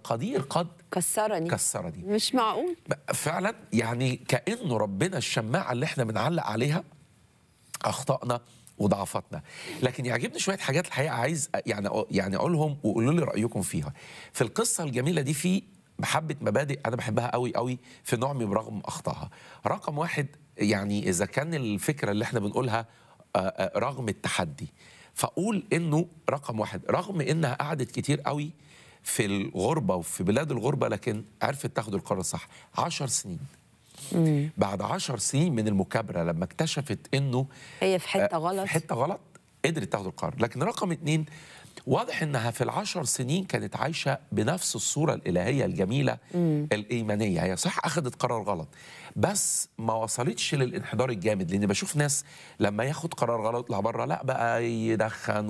القدير قد كسرني كسرني مش معقول فعلا يعني كانه ربنا الشماعه اللي احنا بنعلق عليها اخطائنا وضعفاتنا لكن يعجبني شويه حاجات الحقيقه عايز يعني يعني اقولهم وقولوا لي رايكم فيها في القصه الجميله دي في محبه مبادئ انا بحبها قوي قوي في نعمي برغم اخطائها رقم واحد يعني اذا كان الفكره اللي احنا بنقولها آه، آه، رغم التحدي فاقول انه رقم واحد رغم انها قعدت كتير قوي في الغربه وفي بلاد الغربه لكن عرفت تاخد القرار الصح عشر سنين بعد عشر سنين من المكابره لما اكتشفت انه هي في حته آه، غلط في حته غلط قدرت تاخد القرار لكن رقم اتنين واضح انها في العشر سنين كانت عايشه بنفس الصوره الالهيه الجميله الايمانيه هي صح اخذت قرار غلط بس ما وصلتش للانحدار الجامد لان بشوف ناس لما ياخد قرار غلط يطلع بره لا بقى يدخن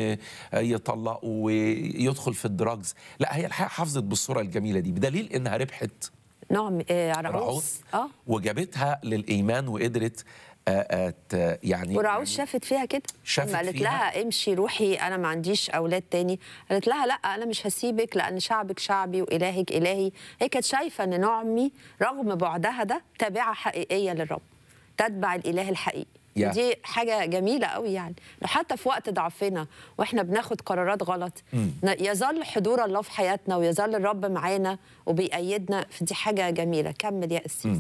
ويطلق ويدخل في الدراجز لا هي الحقيقه حافظت بالصوره الجميله دي بدليل انها ربحت نعم آه رعوث رعوس اه وجابتها للايمان وقدرت آه، آه، ت- يعني ورعوس شافت فيها كده شافت لما قالت فيها. لها امشي روحي انا ما عنديش اولاد تاني قالت لها لا انا مش هسيبك لان شعبك شعبي والهك الهي هي كانت شايفه ان نعمي رغم بعدها ده تابعه حقيقيه للرب تتبع الاله الحقيقي يا. دي حاجة جميلة قوي يعني حتى في وقت ضعفنا واحنا بناخد قرارات غلط ن- يظل حضور الله في حياتنا ويظل الرب معانا وبيأيدنا فدي حاجة جميلة كمل يا أسيس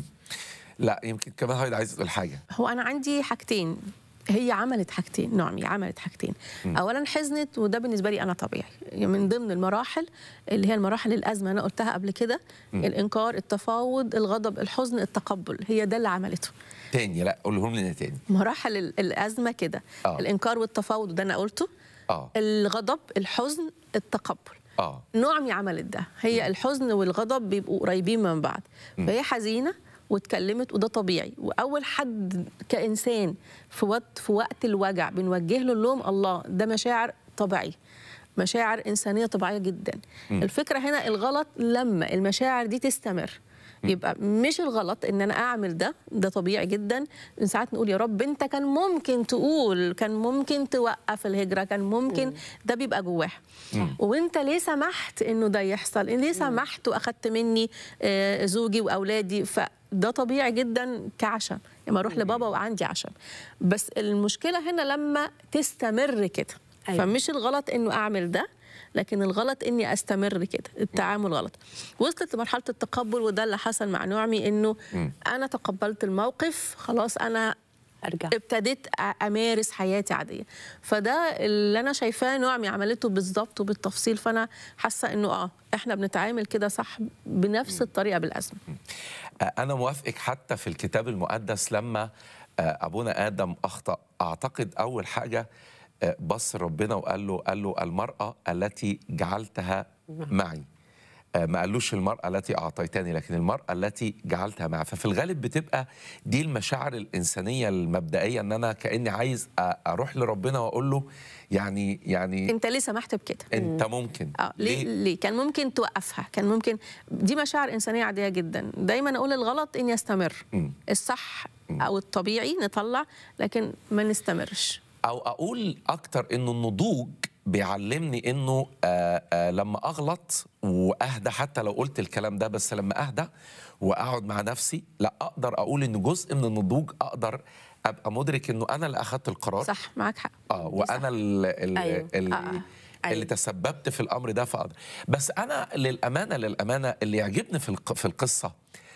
لا يمكن كمان هايد عايز تقول حاجه هو انا عندي حاجتين هي عملت حاجتين نعمي عملت حاجتين اولا حزنت وده بالنسبه لي انا طبيعي يعني من ضمن المراحل اللي هي المراحل الازمه انا قلتها قبل كده الانكار التفاوض الغضب الحزن التقبل هي ده اللي عملته تاني لا قولهم لنا تاني مراحل ال- الازمه كده آه. الانكار والتفاوض وده انا قلته اه الغضب الحزن التقبل اه نعمي عملت ده هي الحزن والغضب بيبقوا قريبين من بعض فهي حزينه واتكلمت وده طبيعي واول حد كانسان في وقت في وقت الوجع بنوجه له اللوم الله ده مشاعر طبيعيه مشاعر انسانيه طبيعيه جدا الفكره هنا الغلط لما المشاعر دي تستمر يبقى مش الغلط ان انا اعمل ده ده طبيعي جدا ساعات نقول يا رب انت كان ممكن تقول كان ممكن توقف الهجره كان ممكن ده بيبقى جواها وانت ليه سمحت انه ده يحصل ليه سمحت واخدت مني آه، زوجي واولادي فده طبيعي جدا كعشم لما اروح لبابا وعندي عشم بس المشكله هنا لما تستمر كده أيوة. فمش الغلط انه اعمل ده لكن الغلط اني استمر كده التعامل غلط وصلت لمرحله التقبل وده اللي حصل مع نعمي انه انا تقبلت الموقف خلاص انا أرجع ابتديت أ- امارس حياتي عاديه فده اللي انا شايفاه نعمي عملته بالظبط وبالتفصيل فانا حاسه انه اه احنا بنتعامل كده صح بنفس الطريقه بالازمه آه، انا موافقك حتى في الكتاب المقدس لما آه، ابونا ادم اخطا اعتقد اول حاجه آه، بص ربنا وقال له قال له المراه التي جعلتها معي آه، ما قالوش المرأة التي أعطيتني لكن المرأة التي جعلتها معي ففي الغالب بتبقى دي المشاعر الإنسانية المبدئية أن أنا كأني عايز أ- أروح لربنا وأقول له يعني يعني انت ليه سمحت بكده أنت ممكن اه ليه ليه كان ممكن توقفها كان ممكن دي مشاعر انسانيه عاديه جدا دايما اقول الغلط اني استمر مم. الصح او الطبيعي نطلع لكن ما نستمرش او اقول اكتر انه النضوج بيعلمني انه آآ آآ لما اغلط واهدى حتى لو قلت الكلام ده بس لما اهدى واقعد مع نفسي لا اقدر اقول ان جزء من النضوج اقدر ابقى مدرك انه انا اللي اخدت القرار صح معاك حق اه وانا اللي, أيوة. اللي, آه. اللي أيوة. تسببت في الامر ده فاقدر بس انا للامانه للامانه اللي يعجبني في الق- في القصه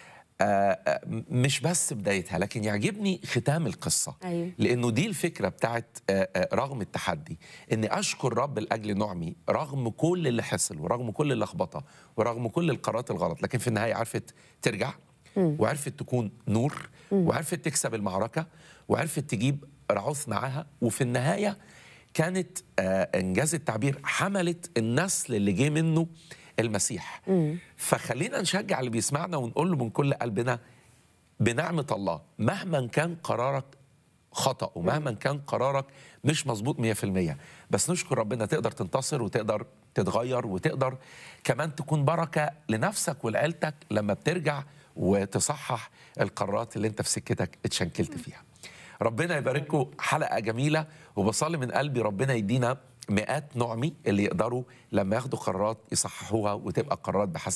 آه، آه، مش بس بدايتها لكن يعجبني ختام القصه أيوة. لانه دي الفكره بتاعت آه، آه، رغم التحدي اني اشكر رب لاجل نعمي رغم كل اللي حصل ورغم كل اللخبطه ورغم كل القرارات الغلط لكن في النهايه عرفت ترجع وعرفت تكون نور وعرفت تكسب المعركه وعرفت تجيب رعوث معاها وفي النهايه كانت آه، انجاز التعبير حملت النسل اللي جه منه المسيح فخلينا نشجع اللي بيسمعنا ونقول له من كل قلبنا بنعمة الله مهما كان قرارك خطأ ومهما كان قرارك مش مظبوط 100% بس نشكر ربنا تقدر تنتصر وتقدر تتغير وتقدر كمان تكون بركة لنفسك ولعيلتك لما بترجع وتصحح القرارات اللي انت في سكتك اتشنكلت فيها ربنا يبارككم حلقة جميلة وبصلي من قلبي ربنا يدينا مئات نعمي اللي يقدروا لما ياخدوا قرارات يصححوها وتبقى قرارات بحسب